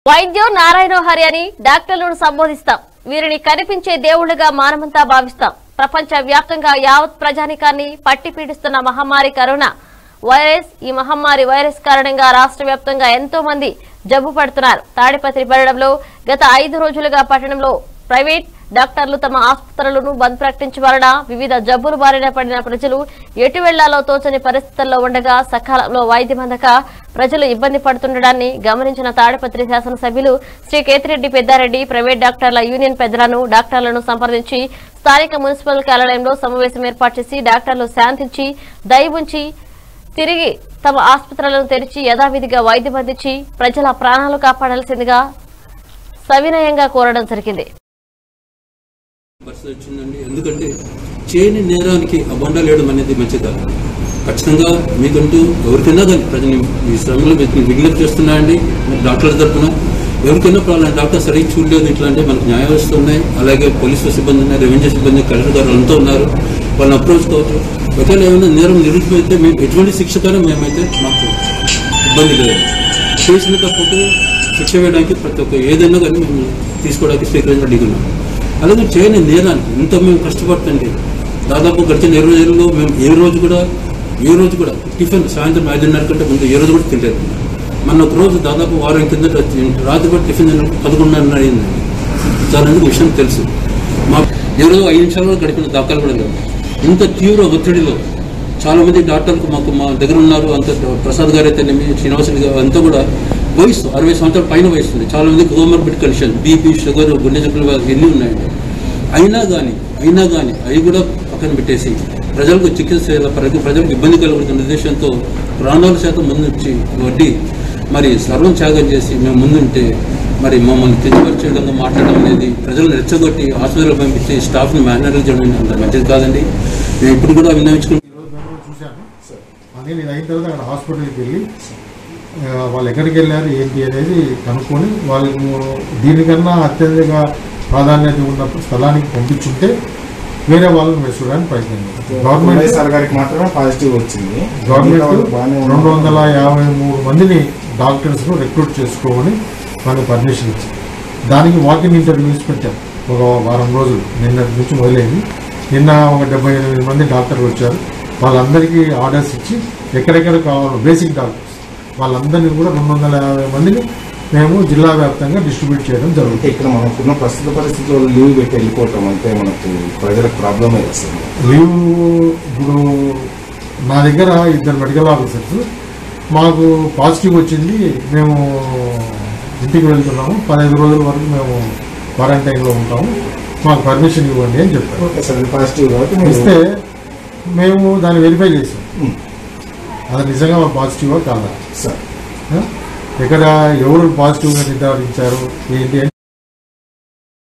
వైద్యం నారాయణ హరి అని డాక్టర్లను సంబోధిస్తాం వీరిని కనిపించే దేవుళ్లుగా మానమంతా భావిస్తాం ప్రపంచ వ్యాప్తంగా యావత్ ప్రజానికాన్ని పట్టి పీడిస్తున్న మహమ్మారి కరోనా వైరస్ ఈ మహమ్మారి వైరస్ కారణంగా రాష్ట్ర వ్యాప్తంగా ఎంతో మంది జబ్బు పడుతున్నారు తాడిపత్రి పట్టణంలో గత ఐదు రోజులుగా పట్టణంలో ప్రైవేట్ డాక్టర్లు తమ ఆసుపత్రులను బంద్ ప్రకటించడం వలన వివిధ జబ్బులు బారిన పడిన ప్రజలు ఎటు వెళ్లాలో తోచని పరిస్థితుల్లో ఉండగా సకాలంలో వైద్యం అందక ప్రజలు ఇబ్బంది పడుతుండడాన్ని గమనించిన తాడిపత్రి శాసనసభ్యులు శ్రీ కేతిరెడ్డి పెద్దారెడ్డి ప్రైవేట్ డాక్టర్ల యూనియన్ పెద్దలను డాక్టర్లను సంప్రదించి స్థానిక మున్సిపల్ కార్యాలయంలో సమావేశం ఏర్పాటు చేసి డాక్టర్లు శాంతించి దయ ఉంచి తిరిగి తమ ఆసుపత్రులను తెరిచి యథావిధిగా వైద్యం అందించి ప్రజల ప్రాణాలు కాపాడాల్సిందిగా సవినయంగా కోరడం జరిగింది పరిస్థితి వచ్చిందండి ఎందుకంటే చేయని నేరానికి అబండా లేయడం అనేది మంచిది కాదు ఖచ్చితంగా మీకంటూ ఎవరికైనా కానీ ప్రజలు ఈ శ్రమలో మీకు విజ్ఞప్తి చేస్తున్నాయండి మరి డాక్టర్ల తరఫున ఎవరికైనా ప్రాబ్లం డాక్టర్ సరిగ్గా చూడలేదు ఇట్లా అంటే మనకు న్యాయ వ్యవస్థ ఉన్నాయి అలాగే పోలీసు సిబ్బంది ఉన్నారు రెవెన్యూ సిబ్బంది కలెక్టర్ గారు అంతా ఉన్నారు వాళ్ళని అప్రోచ్ కావచ్చు ఒకవేళ ఏమైనా నేరం నిరూపితే మేము ఎటువంటి శిక్షకైనా మేమైతే మాకు ఇబ్బంది లేదు చేసిన తప్పుకు శిక్ష వేయడానికి ప్రతి ఒక్క ఏదైనా కానీ మేము తీసుకోవడానికి స్వీకరించడం దిగున్నాం అలాగే చేయని నేరానికి ఇంత మేము కష్టపడుతుంటే దాదాపు గడిచిన ఇరవై ఏళ్ళలో మేము ఏ రోజు కూడా ఏ రోజు కూడా టిఫిన్ సాయంత్రం ఐదున్నర కంటే ముందు ఏ రోజు కూడా తినలేదు మొన్న ఒక రోజు దాదాపు వారం కిందట రాత్రి కూడా టిఫిన్ తినడం పదకొండున్నర అయింది చాలా మందికి విషయం తెలుసు మా ఏ రోజు ఐదు నిమిషాలు కూడా గడిపిన దాఖలు కూడా లేవు ఇంత తీవ్ర ఒత్తిడిలో చాలా మంది డాక్టర్లు మాకు మా దగ్గర ఉన్నారు అంత ప్రసాద్ గారు అయితే శ్రీనివాసులు గారు అంతా కూడా వయసు అరవై సంవత్సరాల పైన వయసు ఉంది చాలా మంది కోమర్బిడ్ కండిషన్ బీపీ షుగర్ గుండె జబ్బులు ఎన్ని ఉన్నాయండి అయినా కానీ అయినా కానీ అవి కూడా పక్కన పెట్టేసి ప్రజలకు చికిత్స ప్రజలకు ప్రజలకు ఇబ్బంది కలుగుతున్న ఉద్దేశంతో ప్రాణాల శాతం ముందుంచి వడ్డీ మరి సర్వం త్యాగం చేసి మేము ముందుంటే మరి మమ్మల్ని కించపరిచే విధంగా మాట్లాడడం అనేది ప్రజలను రెచ్చగొట్టి హాస్పిటల్ పంపించి స్టాఫ్ని మేనేజ్ చేయడం అంత మంచిది కాదండి మేము ఇప్పుడు కూడా విన్నవించుకుంటున్నాం ఈరోజు పేపర్లో చూశాను అదే నేను అయిన తర్వాత అక్కడ హాస్పిటల్కి వెళ్ళి ఆ, వాళ్ళు ఎక్కడికి వెళ్ళారు ఏంటి అనేది కనుక్కొని వాళ్ళకు దీనికన్నా అత్యధిక ప్రాధాన్యత ఉన్న స్థలానికి పంపించుంటే వేరే వాళ్ళని వేసుకోవడానికి ప్రయత్నం చేస్తాం. గవర్నమెంట్ వైఎస్ఆర్ గారికి మాత్రమే పాజిటివ్ వచ్చింది గవర్నమెంట్ మిగతా వాళ్ళు బాగానే ఉన్నారు. రెండు వందల యాభై మూడు మందిని డాక్టర్స్ను రిక్రూట్ చేసుకోమని మనకు పర్మిషన్ ఇచ్చింది దానికి వాకింగ్ ఇంటర్వ్యూస్ పెట్టాం ఒక వారం రోజులు నిన్న నుంచి మొదలైంది నిన్న ఒక డెబ్బై ఎనిమిది మంది డాక్టర్లు వచ్చారు వాళ్ళందరికీ ఆర్డర్స్ ఇచ్చి ఎక్కడెక్కడ కావాలో బేసిక్ డాక్టర్స్ వాళ్ళందరినీ కూడా రెండు వందల యాభై మందిని మేము జిల్లా వ్యాప్తంగా డిస్ట్రిబ్యూట్ చేయడం అంటే జరుగుతుంది ఇక్కడ మనకున్న ప్రస్తుత పరిస్థితుల్లో లీవ్ పెట్టి వెళ్ళిపోవటం అంటే మనకు ప్రజలకు ప్రాబ్లమే వస్తుంది లీవ్ ఇప్పుడు నా దగ్గర ఇద్దరు మెడికల్ ఆఫీసర్స్ మాకు పాజిటివ్ వచ్చింది మేము ఇంటికి వెళ్తున్నాము పదహైదు రోజుల వరకు మేము క్వారంటైన్లో ఉంటాము మాకు పర్మిషన్ ఇవ్వండి అని చెప్పారు ఓకే సార్ ఇది పాజిటివ్ కాబట్టి మీరు- ఇస్తే మేము దాన్ని వెరిఫై చేసాం ఉమ్, అది నిజంగా పాజిటివా కాదా సార్ ఆ? ఇక్కడ ఎవరు పాజిటివ్గా నిర్ధారించారు ఏంటి అని